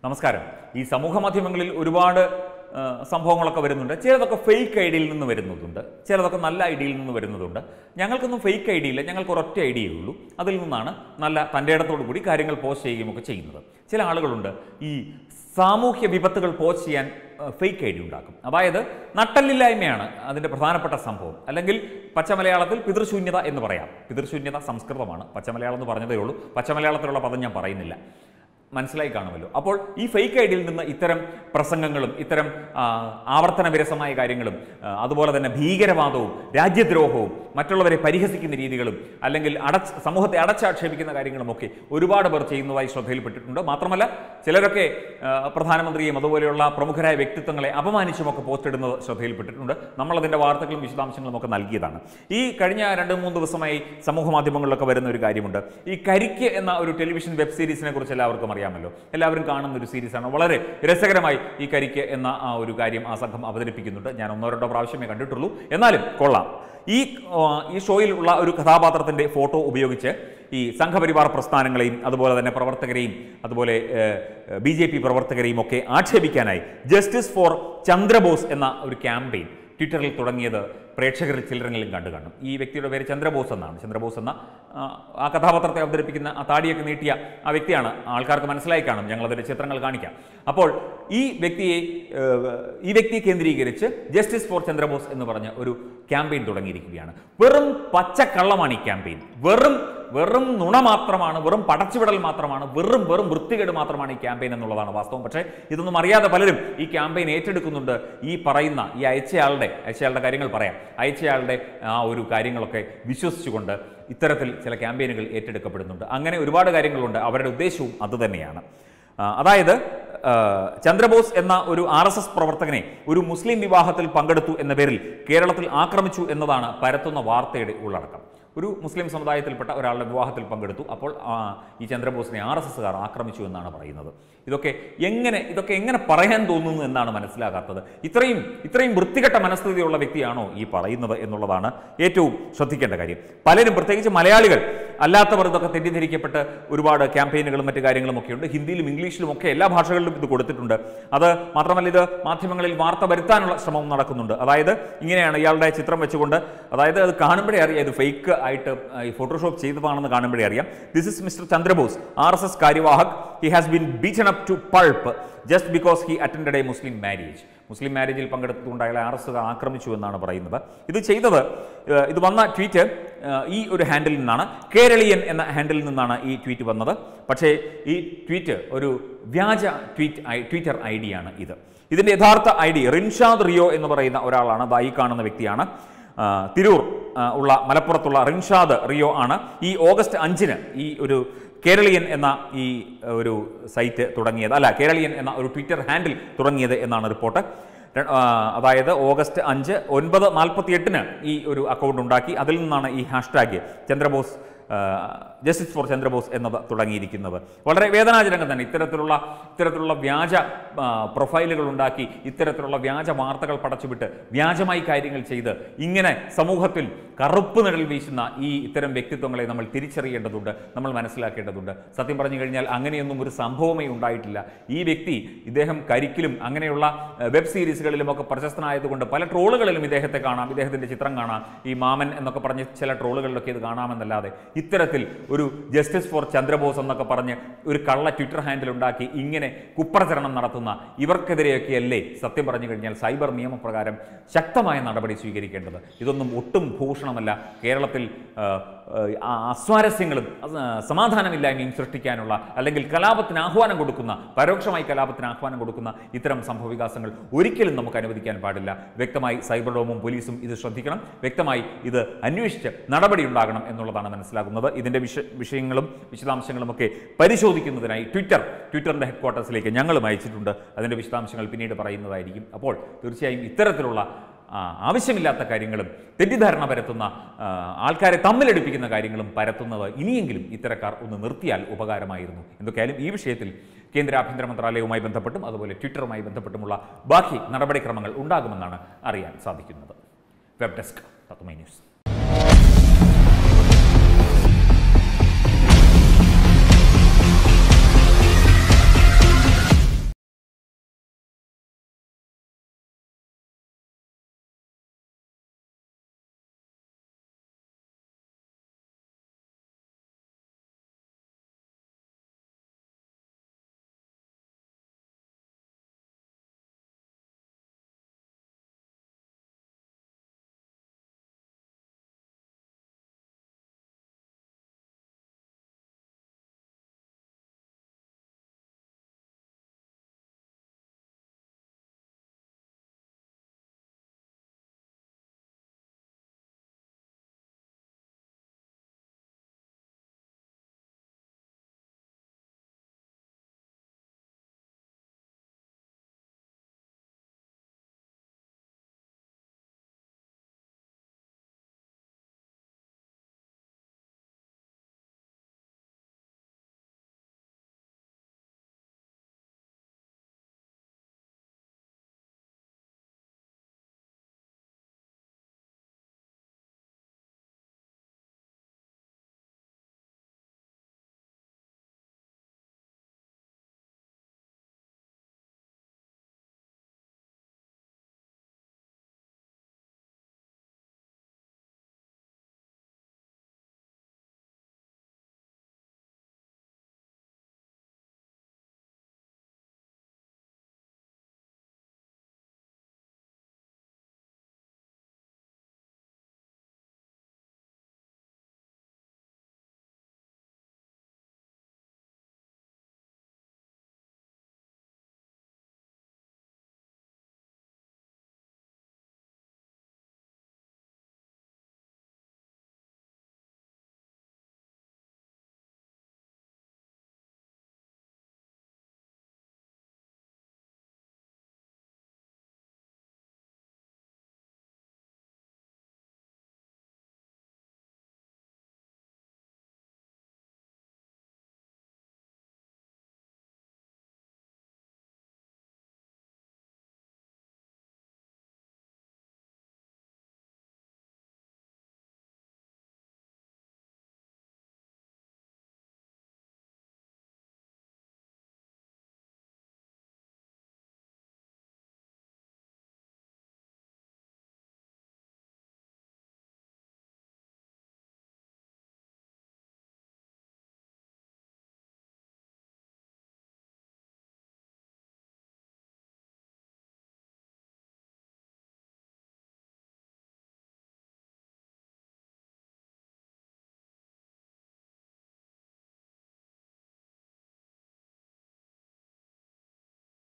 നമസ്കാരം ഈ സമൂഹ മാധ്യമങ്ങളിൽ ഒരുപാട് ആ, സംഭവങ്ങളൊക്കെ വരുന്നുണ്ട് ചിലതൊക്കെ ഫേക്ക് ഐഡിയയിൽ നിന്ന് വരുന്നതുണ്ട് ചിലതൊക്കെ നല്ല ഐഡിയയിൽ നിന്ന് വരുന്നതുണ്ട് ഞങ്ങൾക്കൊന്നും ഫേക്ക് ഐഡിയ ഇല്ല ഞങ്ങൾക്ക് ഒരൊറ്റ ഐഡിയയേ ഉള്ളൂ അതിൽ നിന്നാണ് നല്ല തൻ്റെ ഇടത്തോടു കൂടി കാര്യങ്ങൾ പോസ്റ്റ് ചെയ്യുകയും ഒക്കെ ചെയ്യുന്നത് ചില ആളുകളുണ്ട് ഈ സാമൂഹ്യ വിപത്തുകൾ പോസ്റ്റ് ചെയ്യാൻ ഫേക്ക് ഐ ഡി ഉണ്ടാക്കും അതായത് നട്ടല്ലില്ലായ്മയാണ് അതിൻ്റെ പ്രധാനപ്പെട്ട സംഭവം അല്ലെങ്കിൽ പച്ചമലയാളത്തിൽ പിതൃശൂന്യത എന്ന് പറയാം പിതൃശൂന്യത സംസ്കൃതമാണ് പച്ചമലയാളം എന്ന് പറഞ്ഞതേ ഉള്ളൂ പച്ചമലയാളത്തിലുള്ള പദം ഞാൻ പറയുന്നില്ല മനസ്സിലായി കാണുമല്ലോ അപ്പോൾ ഈ ഫേക്ക് ഐഡിയിൽ നിന്ന് ഇത്തരം പ്രസംഗങ്ങളും ഇത്തരം ആ, ആവർത്തന വിരസമായ കാര്യങ്ങളും ആ, അതുപോലെ തന്നെ ഭീകരവാദവും രാജ്യദ്രോഹവും മറ്റുള്ളവരെ പരിഹസിക്കുന്ന രീതികളും അല്ലെങ്കിൽ അടച്ച് സമൂഹത്തെ അടച്ചാക്ഷേപിക്കുന്ന കാര്യങ്ങളുമൊക്കെ ഒരുപാട് പേർ ചെയ്യുന്നതായി ശ്രദ്ധയിൽപ്പെട്ടിട്ടുണ്ട് മാത്രമല്ല ചിലരൊക്കെ ആ, പ്രധാനമന്ത്രിയും അതുപോലെയുള്ള പ്രമുഖരായ വ്യക്തിത്വങ്ങളെ അപമാനിച്ചുമൊക്കെ പോസ്റ്റ് ഇടുന്നത് ശ്രദ്ധയിൽപ്പെട്ടിട്ടുണ്ട് നമ്മളതിൻ്റെ വാർത്തകളും വിശദാംശങ്ങളും ഒക്കെ നൽകിയതാണ് ഈ കഴിഞ്ഞ രണ്ട് മൂന്ന് ദിവസമായി സമൂഹ മാധ്യമങ്ങളിലൊക്കെ വരുന്ന ഒരു കാര്യമുണ്ട് ഈ കരിക്ക് എന്ന ഒരു ടെലിവിഷൻ വെബ് സീരീസിനെ കുറിച്ച് എല്ലാവർക്കും അറിയാമല്ലോ എല്ലാവരും കാണുന്ന ഒരു സീരീസാണ് വളരെ രസകരമായി ഈ കരിക്ക് എന്ന ആ ഒരു കാര്യം ആ സംഘം അവതരിപ്പിക്കുന്നുണ്ട് ഞാൻ ഒന്നോ രണ്ടോ പ്രാവശ്യമേ കണ്ടിട്ടുള്ളൂ എന്നാലും കൊള്ളാം ഈ ആ, ഈ ഷോയിലുള്ള ഒരു കഥാപാത്രത്തിന്റെ ഫോട്ടോ ഉപയോഗിച്ച് ഈ സംഘപരിവാർ പ്രസ്ഥാനങ്ങളെയും അതുപോലെ തന്നെ പ്രവർത്തകരെയും അതുപോലെ ബി ജെ പി പ്രവർത്തകരെയും ഒക്കെ ആക്ഷേപിക്കാനായി ജസ്റ്റിസ് ഫോർ ചന്ദ്രബോസ് എന്ന ഒരു ക്യാമ്പയിൻ ട്വിറ്ററിൽ തുടങ്ങിയത് പ്രേക്ഷകരിൽ ചിലരെങ്കിലും കണ്ടു കാണും ഈ വ്യക്തിയുടെ പേര് ചന്ദ്രബോസ് എന്നാണ് ചന്ദ്രബോസ് എന്ന ആ, ആ കഥാപാത്രത്തെ അവതരിപ്പിക്കുന്ന ആ താടിയൊക്കെ നീട്ടിയ ആ വ്യക്തിയാണ് ആൾക്കാർക്ക് മനസ്സിലായി കാണും ഞങ്ങൾ അതിൻ്റെ ചിത്രങ്ങൾ കാണിക്കാം അപ്പോൾ ഈ വ്യക്തിയെ ഏഹ്, ഈ വ്യക്തിയെ കേന്ദ്രീകരിച്ച് ജസ്റ്റിസ് ഫോർ ചന്ദ്രബോസ് എന്ന് പറഞ്ഞ ഒരു ക്യാമ്പയിൻ തുടങ്ങിയിരിക്കുകയാണ് വെറും പച്ചക്കള്ളമാണ് ഈ ക്യാമ്പയിൻ വെറും വെറും നുണ മാത്രമാണ് വെറും പടച്ചുവിടൽ മാത്രമാണ് വെറും വെറും വൃത്തികേട് മാത്രമാണ് ഈ ക്യാമ്പയിൻ എന്നുള്ളതാണ് വാസ്തവം പക്ഷേ ഇതൊന്നും അറിയാതെ പലരും ഈ ക്യാമ്പയിൻ ഏറ്റെടുക്കുന്നുണ്ട് ഈ പറയുന്ന ഈ അയച്ചയാളുടെ അയച്ചയാളുടെ കാര്യങ്ങൾ പറയാം അയച്ചയാളുടെ ആ ഒരു കാര്യങ്ങളൊക്കെ വിശ്വസിച്ചുകൊണ്ട് ഇത്തരത്തിൽ ചില ക്യാമ്പയിനുകൾ ഏറ്റെടുക്കപ്പെടുന്നുണ്ട് അങ്ങനെ ഒരുപാട് കാര്യങ്ങളുണ്ട് അവരുടെ ഉദ്ദേശവും അതുതന്നെയാണ് ആ, അതായത് ആ, ചന്ദ്രബോസ് എന്ന ഒരു ആർ എസ് എസ് പ്രവർത്തകനെ ഒരു മുസ്ലിം വിവാഹത്തിൽ പങ്കെടുത്തു എന്ന പേരിൽ കേരളത്തിൽ ആക്രമിച്ചു എന്നതാണ് പരത്തുന്ന വാർത്തയുടെ ഉള്ളടക്കം ഒരു മുസ്ലിം സമുദായത്തിൽപ്പെട്ട ഒരാളുടെ വിവാഹത്തിൽ പങ്കെടുത്തു അപ്പോൾ ആ, ഈ ചന്ദ്രബോസിനെ ആർ എസ് എസ്സുകാർ ആക്രമിച്ചു എന്നാണ് പറയുന്നത് ഇതൊക്കെ എങ്ങനെ ഇതൊക്കെ എങ്ങനെ പറയാൻ തോന്നുന്നു എന്നാണ് മനസ്സിലാകാത്തത് ഇത്രയും ഇത്രയും വൃത്തികെട്ട മനസ്ഥിതിയുള്ള വ്യക്തിയാണോ ഈ പറയുന്നത് എന്നുള്ളതാണ് ഏറ്റവും ശ്രദ്ധിക്കേണ്ട കാര്യം പലരും പ്രത്യേകിച്ച് മലയാളികൾ അല്ലാത്തവർ ഇതൊക്കെ തെറ്റിദ്ധരിക്കപ്പെട്ട് ഒരുപാട് ക്യാമ്പയിനുകളും മറ്റു കാര്യങ്ങളും ഒക്കെ ഉണ്ട് ഹിന്ദിയിലും ഇംഗ്ലീഷിലും ഒക്കെ എല്ലാ ഭാഷകളിലും ഇത് കൊടുത്തിട്ടുണ്ട് അത് മാത്രമല്ല ഇത് മാധ്യമങ്ങളിൽ വാർത്ത വരുത്താനുള്ള ശ്രമം നടക്കുന്നുണ്ട് അതായത് ഇങ്ങനെയാണ് ഇയാളുടെ ചിത്രം വെച്ചുകൊണ്ട് അതായത് അത് കാണുമ്പോഴേ അറിയാം ഇത് ഫേക്ക് ആയിട്ട് ആ, ഈ ഫോട്ടോഷോപ്പ് ചെയ്തതാണെന്ന് കാണുമ്പോഴേ അറിയാം this is Mister Chandrabose R S S കാര്യവാഹക് he has been beaten up to pulp just because he attended a Muslim marriage Muslim മാരേജിൽ പങ്കെടുത്തുകൊണ്ട് അയാളെ ആർ എസ് ആക്രമിച്ചു എന്നാണ് പറയുന്നത് ഇത് ചെയ്തത് ഏഹ്, ഇത് വന്ന ട്വീറ്റ് ഏഹ്, ഈ ഒരു ഹാൻഡിൽ നിന്നാണ് കേരളീയൻ എന്ന ഹാൻഡിൽ നിന്നാണ് ഈ ട്വീറ്റ് വന്നത് പക്ഷേ ഈ ട്വീറ്റ് ഒരു വ്യാജ ട്വീറ്റ് ഐ ട്വിറ്റർ ഐ ഡിയാണ് ഇത് ഇതിൻ്റെ യഥാർത്ഥ ഐ ഡി റിൻഷാദ് റിയോ എന്ന് പറയുന്ന ഒരാളാണ് ദാ ഈ കാണുന്ന വ്യക്തിയാണ് ആ, തിരൂർ ആ, ഉള്ള മലപ്പുറത്തുള്ള റിൻഷാദ് റിയോ ആണ് ഈ ഓഗസ്റ്റ് അഞ്ചിന് ഈ ഒരു കേരളീയൻ എന്ന ഈ ആ, ഒരു സൈറ്റ് തുടങ്ങിയത് അല്ല കേരളീയൻ എന്ന ഒരു ട്വിറ്റർ ഹാൻഡിൽ തുടങ്ങിയത് എന്നാണ് റിപ്പോർട്ട് ര- ആ, അതായത് ഓഗസ്റ്റ് അഞ്ച് ഒൻപത് നാൽപ്പത്തി എട്ടിന് ഈ ഒരു അക്കൗണ്ട് ഉണ്ടാക്കി അതിൽ നിന്നാണ് ഈ hashtag Chandrabose justice for Chandrabose എന്നത് തുടങ്ങിയിരിക്കുന്നത് വളരെ വേദനാജനകം തന്നെ ഇത്തരത്തിലുള്ള ഇത്തരത്തിലുള്ള വ്യാജ ആ, പ്രൊഫൈലുകൾ ഉണ്ടാക്കി ഇത്തരത്തിലുള്ള വ്യാജ വാർത്തകൾ പടച്ചുവിട്ട് വ്യാജമായി കാര്യങ്ങൾ ചെയ്ത് ഇങ്ങനെ സമൂഹത്തിൽ കറുപ്പ് നിഴൽ വീശുന്ന ഈ ഇത്തരം വ്യക്തിത്വങ്ങളെ നമ്മൾ തിരിച്ചറിയേണ്ടതുണ്ട് നമ്മൾ മനസ്സിലാക്കേണ്ടതുണ്ട് സത്യം പറഞ്ഞു കഴിഞ്ഞാൽ അങ്ങനെയൊന്നും ഒരു സംഭവമേ ഉണ്ടായിട്ടില്ല ഈ വ്യക്തി ഇദ്ദേഹം കരിക്കിലും അങ്ങനെയുള്ള ഏഹ്, വെബ് സീരീസുകളിലും ഒക്കെ പ്രശസ്തനായതുകൊണ്ട് പല ട്രോളുകളിലും ഇദ്ദേഹത്തെ കാണാം ഇദ്ദേഹത്തിന്റെ ചിത്രം കാണാം ഈ മാമൻ എന്നൊക്കെ പറഞ്ഞ് ചില ട്രോളുകളിലൊക്കെ ഇത് കാണാമെന്നല്ലാതെ ഇത്തരത്തിൽ ഒരു ജസ്റ്റിസ് ഫോർ ചന്ദ്രബോസ് എന്നൊക്കെ പറഞ്ഞ് ഒരു കള്ള ട്വിറ്റർ ഹാൻഡിൽ ഉണ്ടാക്കി ഇങ്ങനെ കുപ്രചരണം നടത്തുന്ന ഇവർക്കെതിരെയൊക്കെയല്ലേ സത്യം പറഞ്ഞു കഴിഞ്ഞാൽ സൈബർ നിയമപ്രകാരം ശക്തമായ നടപടി സ്വീകരിക്കേണ്ടത് ഇതൊന്നും ഒട്ടും ഭൂഷണമല്ല കേരളത്തിൽ ആ, ആ, അസ്വാരസ്യങ്ങളും ആ, സമാധാനമില്ലായ്മയും സൃഷ്ടിക്കാനുള്ള അല്ലെങ്കിൽ കലാപത്തിന് ആഹ്വാനം കൊടുക്കുന്ന പരോക്ഷമായി കലാപത്തിന് ആഹ്വാനം കൊടുക്കുന്ന ഇത്തരം സംഭവവികാസങ്ങൾ ഒരിക്കലും നമുക്ക് അനുവദിക്കാൻ പാടില്ല വ്യക്തമായി സൈബർ ഡോമും പോലീസും ഇത് ശ്രദ്ധിക്കണം വ്യക്തമായി ഇത് അന്വേഷിച്ച് നടപടി ഉണ്ടാകണം എന്നുള്ളതാണ് മനസ്സിലാകുന്നത് ഇതിൻ്റെ വിഷ വിഷയങ്ങളും വിശദാംശങ്ങളും ഒക്കെ പരിശോധിക്കുന്നതിനായി ട്വിറ്റർ ട്വിറ്ററിൻ്റെ ഹെഡ്ക്വാർട്ടേഴ്സിലേക്ക് ഞങ്ങളും അയച്ചിട്ടുണ്ട് അതിൻ്റെ വിശദാംശങ്ങൾ പിന്നീട് പറയുന്നതായിരിക്കും അപ്പോൾ തീർച്ചയായും ഇത്തരത്തിലുള്ള ആ, ആവശ്യമില്ലാത്ത കാര്യങ്ങളും തെറ്റിദ്ധാരണ പരത്തുന്ന ആ, ആൾക്കാരെ തമ്മിലടിപ്പിക്കുന്ന കാര്യങ്ങളും പരത്തുന്നത് ഇനിയെങ്കിലും ഇത്തരക്കാർ ഒന്ന് നിർത്തിയാൽ ഉപകാരമായിരുന്നു എന്തൊക്കെയായാലും ഈ വിഷയത്തിൽ കേന്ദ്ര ആഭ്യന്തര മന്ത്രാലയവുമായി ബന്ധപ്പെട്ടും അതുപോലെ ട്വിറ്ററുമായി ബന്ധപ്പെട്ടുമുള്ള ബാക്കി നടപടിക്രമങ്ങൾ ഉണ്ടാകുമെന്നാണ് അറിയാൻ സാധിക്കുന്നത് വെബ് ഡെസ്ക് തത്വമൈ ന്യൂസ്